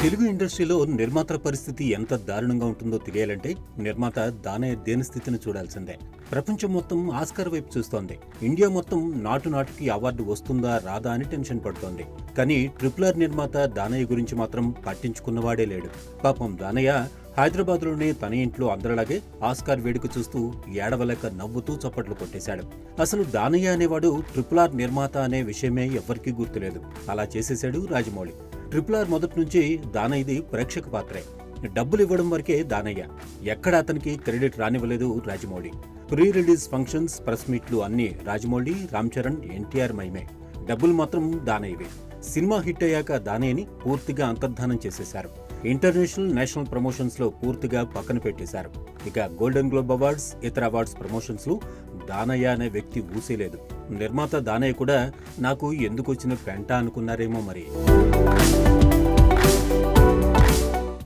తెలుగు ఇండస్ట్రీలో నిర్మాతల పరిస్థితి ఎంత దారుణంగా ఉంటుందో తెలియాలంటే నిర్మాత దానయ్య దేని స్థితిని చూడాల్సిందే ప్రపంచం మొత్తం ఆస్కార్ వైపు చూస్తోంది ఇండియా మొత్తం నాటు నాటుకి అవార్డు వస్తుందా రాదా అని టెన్షన్ పడుతోంది కానీ ట్రిపుల్ ఆర్ నిర్మాత దానయ్య గురించి మాత్రం పట్టించుకున్నవాడే లేడు పాపం దానయ్య హైదరాబాద్లోనే తన ఇంట్లో అందరిలాగే ఆస్కార్ వేడుక చూస్తూ ఏడవలేక నవ్వుతూ చప్పట్లు కొట్టేశాడు అసలు దానయ్య అనేవాడు ట్రిపుల్ ఆర్ నిర్మాత అనే విషయమే ఎవ్వరికీ గుర్తులేదు అలా చేసేశాడు రాజమౌళి ట్రిపుల్ ఆర్ మొదటి నుంచి దానయ్యది ప్రేక్షక పాత్రే డబ్బులు ఇవ్వడం వరకే దానయ్య ఎక్కడ అతనికి క్రెడిట్ రానివ్వలేదు Rajamouli pre release functions press మీట్లు అన్ని రాజమౌళి రామ్ చరణ్ ఎన్టీఆర్ మైమే డబ్బులు మాత్రం దానయ్యవే సినిమా హిట్ అయ్యాక దానయ్యని పూర్తిగా అంతర్ధానం చేసేశారు ఇంటర్నేషనల్ నేషనల్ ప్రమోషన్స్ లో పూర్తిగా పక్కన పెట్టేశారు ఇక గోల్డెన్ గ్లోబ్ అవార్డ్స్ ఇతర అవార్డ్స్ ప్రమోషన్స్ లో దానయ్య అనే వ్యక్తి ఊసేలేదు నిర్మాత దానయ్య కూడా నాకు ఎందుకు వచ్చిన పెంట అనుకున్నారేమో మరి